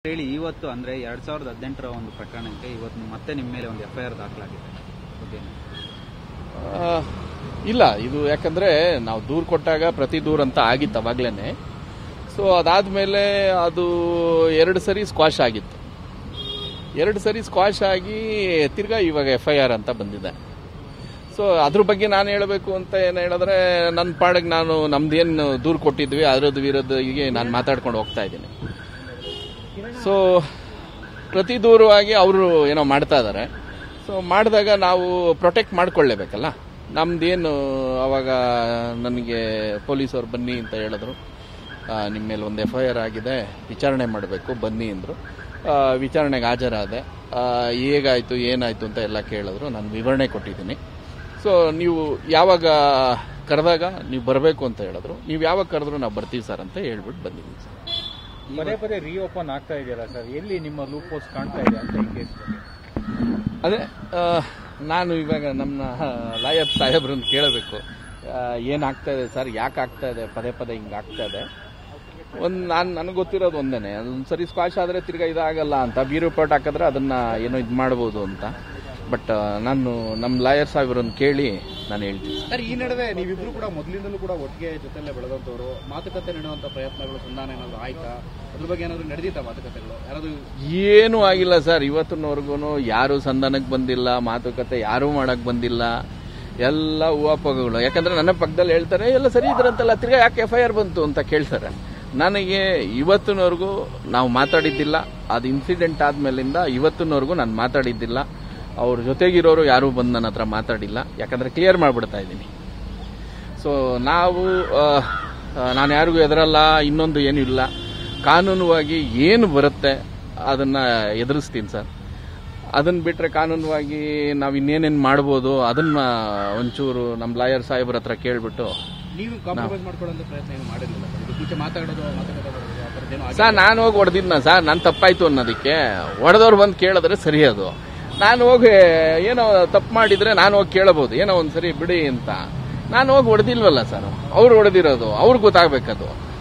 ಹೇಳಿ ಇವತ್ತು ಅಂದ್ರೆ ಎರಡ್ ಸಾವಿರದ ಹದಿನೆಂಟರ ಒಂದು ಪ್ರಕರಣಕ್ಕೆ ಇವತ್ತು ಮತ್ತೆ ನಿಮ್ಮ ಮೇಲೆ ಒಂದು ಎಫ್ಐಆರ್ ದಾಖಲಾಗಿದೆ ಓಕೆ ಆ, ಇಲ್ಲ ಇದು ಯಾಕಂದ್ರೆ ನಾವು ದೂರು ಕೊಟ್ಟಾಗ ಪ್ರತಿ ದೂರ ಅಂತ ಆಗಿತ್ತು ಅವಾಗ್ಲೇನೆ ಸೊ ಅದಾದ್ಮೇಲೆ ಅದು ಎರಡು ಸರಿ ಸ್ಕ್ವಾಶ್ ಆಗಿತ್ತು ಎರಡು ಸರಿ ಸ್ಕ್ವಾಶ್ ಆಗಿ ತಿರ್ಗಾ ಇವಾಗ ಎಫ್ ಐ ಆರ್ ಅಂತ ಬಂದಿದೆ ಸೊ ಅದ್ರ ಬಗ್ಗೆ ನಾನು ಹೇಳಬೇಕು ಅಂತ ಏನು ಹೇಳಿದ್ರೆ ನನ್ನ ಪಾಡಿಗೆ ನಾನು ನಮ್ದೇನು ದೂರು ಕೊಟ್ಟಿದ್ವಿ ಅದರದ್ದು ವಿರೋಧ ಹೀಗೆ ನಾನು ಮಾತಾಡ್ಕೊಂಡು ಹೋಗ್ತಾ ಇದ್ದೀನಿ ಸೊ ಪ್ರತಿ ದೂರವಾಗಿ ಅವರು ಏನೋ ಮಾಡ್ತಾ ಇದ್ದಾರೆ ಸೊ ಮಾಡಿದಾಗ ನಾವು ಪ್ರೊಟೆಕ್ಟ್ ಮಾಡ್ಕೊಳ್ಳೇಬೇಕಲ್ಲ ನಮ್ದೇನು ಅವಾಗ ನನಗೆ ಪೊಲೀಸವ್ರು ಬನ್ನಿ ಅಂತ ಹೇಳಿದ್ರು ಆ, ನಿಮ್ಮ ಮೇಲೆ ಒಂದು ಎಫ್ ಐ ಆರ್ ಆಗಿದೆ ವಿಚಾರಣೆ ಮಾಡಬೇಕು ಬನ್ನಿ ಅಂದರು ವಿಚಾರಣೆಗೆ ಹಾಜರಾದೆ ಆ, ಹೇಗಾಯಿತು ಏನಾಯಿತು ಅಂತ ಎಲ್ಲ ಕೇಳಿದ್ರು ನಾನು ವಿವರಣೆ ಕೊಟ್ಟಿದ್ದೀನಿ ಸೊ ನೀವು ಯಾವಾಗ ಕರೆದಾಗ ನೀವು ಬರಬೇಕು ಅಂತ ಹೇಳಿದ್ರು ನೀವು ಯಾವಾಗ ಕರೆದ್ರು ನಾವು ಬರ್ತೀವಿ ಸರ್ ಅಂತ ಹೇಳ್ಬಿಟ್ಟು ಬಂದಿದ್ದೀನಿ ಸರ್ ಪದೇ ಪದೇ ರೀಓಪನ್ ಆಗ್ತಾ ಇದೆಯಲ್ಲ ಸರ್ ಎಲ್ಲಿ ನಿಮ್ಮ ಲೂಪ್ ಪೋಸ್ಟ್ ಕಾಣ್ತಾ ಇದೆ ಅಂತ ಈ ಕೇಸ್ ಬಗ್ಗೆ ಅದೇ ಆ, ನಾನು ಇವಾಗ ನಮ್ಮ ಲಾಯರ್ ಸಾಹೇಬ್ರನ್ನ ಕೇಳಬೇಕು ಏನಾಗ್ತಾ ಇದೆ ಸರ್ ಯಾಕೆ ಆಗ್ತಾ ಇದೆ ಪದೇ ಪದೇ ಹಿಂಗೆ ಆಗ್ತಾ ಇದೆ ಒಂದು ನಾನು ನನಗೆ ಗೊತ್ತಿರೋದು ಒಂದೇನೆ ಅದೊಂದು ಸರಿ ಸ್ಕ್ವಾಶ್ ಆದರೆ ತಿರ್ಗಾ ಇದಾಗಲ್ಲ ಅಂತ ಬಿ ರಿಪೋರ್ಟ್ ಹಾಕಿದ್ರೆ ಅದನ್ನ ಏನೋ ಇದು ಮಾಡ್ಬೋದು ಅಂತ ಬಟ್ ನಾನು ನಮ್ಮ ಲಾಯರ್ ಸಾಹೇಬ್ರನ್ನ ಕೇಳಿ ನಾನು ಹೇಳ್ತೀನಿ ಸರ್ ಈ ನಡುವೆ ನೀವಿಬ್ರು ಕೂಡ ಮೊದಲಿಂದಲೂ ಕೂಡ ಒಟ್ಟಿಗೆ ಜೊತೆಲ್ಲೇ ಬೆಳೆದಂತವರು ಮಾತುಕತೆ ನಡೆಯುವಂತ ಪ್ರಯತ್ನಗಳು ಸಂಧಾನ ಏನಾದ್ರು ಆಯ್ತಾ ಅದ್ರ ಬಗ್ಗೆ ಏನಾದ್ರು ನಡೆದಿತ್ತ ಮಾತುಕತೆಗಳು ಯಾರಾದ್ರು ಏನೂ ಆಗಿಲ್ಲ ಸರ್ ಇವತ್ತಿನವರೆಗೂ ಯಾರು ಸಂಧಾನಕ್ಕೆ ಬಂದಿಲ್ಲ ಮಾತುಕತೆ ಯಾರೂ ಮಾಡಕ್ ಬಂದಿಲ್ಲ ಎಲ್ಲ ಊಹಾಪೋಹಗಳು ಯಾಕಂದ್ರೆ ನನ್ನ ಪಕ್ಕದಲ್ಲಿ ಹೇಳ್ತಾರೆ ಎಲ್ಲ ಸರಿ ಇದ್ರಂತಲ್ಲ ತಿರ್ಗಾ ಯಾಕೆ ಎಫ್ ಐ ಆರ್ ಬಂತು ಅಂತ ಕೇಳ್ತಾರೆ ನನಗೆ ಇವತ್ತಿನವರೆಗೂ ನಾವು ಮಾತಾಡಿದ್ದಿಲ್ಲ ಅದು ಇನ್ಸಿಡೆಂಟ್ ಆದ್ಮೇಲಿಂದ ಇವತ್ತಿನವರೆಗೂ ನಾನು ಮಾತಾಡಿದ್ದಿಲ್ಲ ಅವ್ರ ಜೊತೆಗಿರೋರು ಯಾರೂ ಬಂದು ನನ್ನ ಹತ್ರ ಮಾತಾಡಿಲ್ಲ ಯಾಕಂದ್ರೆ ಕ್ಲಿಯರ್ ಮಾಡ್ಬಿಡ್ತಾ ಇದ್ದೀನಿ ಸೊ ನಾವು ನಾನು ಯಾರಿಗೂ ಎದುರಲ್ಲ ಇನ್ನೊಂದು ಏನೂ ಇಲ್ಲ ಕಾನೂನುವಾಗಿ ಏನು ಬರುತ್ತೆ ಅದನ್ನ ಎದುರಿಸ್ತೀನಿ ಸರ್ ಅದನ್ನ ಬಿಟ್ರೆ ಕಾನೂನುವಾಗಿ ನಾವು ಇನ್ನೇನೇನು ಮಾಡ್ಬೋದು ಅದನ್ನ ಒಂಚೂರು ನಮ್ಮ ಲಾಯರ್ ಸಾಹೇಬ್ರ ಹತ್ರ ಕೇಳ್ಬಿಟ್ಟು ನೀವು ಕಾಂಪ್ರಮೈಸ್ ಮಾಡ್ಕೊಳ್ಳೋಂತ ಪ್ರಯತ್ನ ಏನು ಮಾಡಿರಲಿಲ್ಲ ಸರ್ ಇದಕ್ಕೆ ಮುಂಚೆ ಮಾತಾಡೋದು ಮಾತುಕತೆ ಮಾಡೋದು ಆ ಥರದ್ದೇನೋ ಆಗಿಲ್ಲ. ಸರ್ ನಾನು ಹೋಗಿ ಹೊಡೆದಿದ್ನ ಸರ್ ನಾನು ತಪ್ಪಾಯ್ತು ಅನ್ನೋದಕ್ಕೆ ಹೊಡೆದವ್ರು ಬಂದು ಕೇಳಿದ್ರೆ ಸರಿ ಅದು ನಾನು ಹೋಗಿ ಏನೋ ತಪ್ಪು ಮಾಡಿದ್ರೆ ನಾನು ಹೋಗಿ ಕೇಳಬಹುದು ಏನೋ ಒಂದ್ಸರಿ ಬಿಡಿ ಅಂತ ನಾನು ಹೋಗಿ ಹೊಡೆದಿಲ್ವಲ್ಲ ಸರ್ ಅವ್ರು ಹೊಡೆದಿರೋದು ಅವ್ರಿಗೆ ಗೊತ್ತಾಗ್ಬೇಕದು